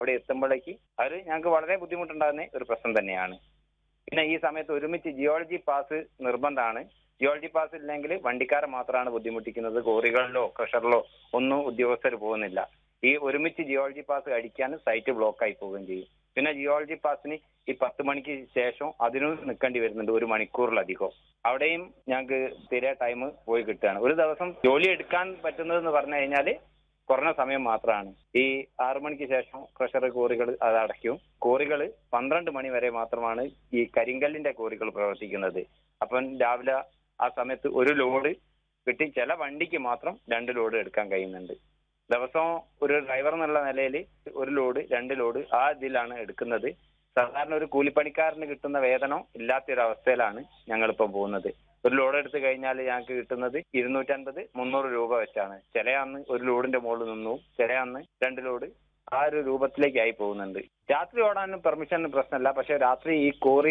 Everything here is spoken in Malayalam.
അവിടെ എത്തുമ്പോഴേക്ക് അത് ഞങ്ങൾക്ക് വളരെ ബുദ്ധിമുട്ടുണ്ടാകുന്ന ഒരു പ്രശ്നം തന്നെയാണ് പിന്നെ ഈ സമയത്ത് ഒരുമിച്ച് ജിയോളജി പാസ് നിർബന്ധമാണ് ജിയോളജി പാസ് ഇല്ലെങ്കിൽ വണ്ടിക്കാരെ മാത്രമാണ് ബുദ്ധിമുട്ടിക്കുന്നത് കോറികളിലോ ക്രഷറിലോ ഒന്നും ഉദ്യോഗസ്ഥർ പോകുന്നില്ല ഈ ഒരുമിച്ച് ജിയോളജി പാസ് അടിക്കാൻ സൈറ്റ് ബ്ലോക്ക് ആയി പോവുകയും ചെയ്യും പിന്നെ ജിയോളജി പാസിന് ഈ പത്ത് മണിക്ക് ശേഷം അതിനും നിൽക്കേണ്ടി വരുന്നുണ്ട് ഒരു മണിക്കൂറിലധികം അവിടെയും ഞങ്ങൾക്ക് തീരെ ടൈം പോയി കിട്ടുകയാണ് ഒരു ദിവസം ജോലി എടുക്കാൻ പറ്റുന്നതെന്ന് പറഞ്ഞു കഴിഞ്ഞാൽ കുറഞ്ഞ സമയം മാത്രമാണ് ഈ ആറു മണിക്ക് ശേഷം ക്രഷർ കോറികൾ അത് അടയ്ക്കും കോറികൾ പന്ത്രണ്ട് മണി വരെ മാത്രമാണ് ഈ കരിങ്കല്ലിന്റെ കോറികൾ പ്രവർത്തിക്കുന്നത് അപ്പം രാവിലെ ആ സമയത്ത് ഒരു ലോഡ് കിട്ടി ചില വണ്ടിക്ക് മാത്രം രണ്ട് ലോഡ് എടുക്കാൻ കഴിയുന്നുണ്ട് ദിവസവും ഒരു ഡ്രൈവർ എന്നുള്ള നിലയിൽ ഒരു ലോഡ് രണ്ട് ലോഡ് ആ ഇതിലാണ് എടുക്കുന്നത് സാധാരണ ഒരു കൂലിപ്പണിക്കാരന് കിട്ടുന്ന വേതനം ഇല്ലാത്തൊരവസ്ഥയിലാണ് ഞങ്ങളിപ്പം പോകുന്നത് ഒരു ലോഡ് എടുത്തു കഴിഞ്ഞാൽ ഞങ്ങൾക്ക് കിട്ടുന്നത് ഇരുന്നൂറ്റൻപത് മുന്നൂറ് രൂപ വെച്ചാണ് ചില അന്ന് ഒരു ലോഡിന്റെ മുകളിൽ നിന്നു ചില അന്ന് രണ്ട് ലോഡ് ആ ഒരു രൂപത്തിലേക്കായി പോകുന്നുണ്ട് രാത്രി ഓടാനും പെർമിഷനും പ്രശ്നമില്ല പക്ഷെ രാത്രി ഈ കോറി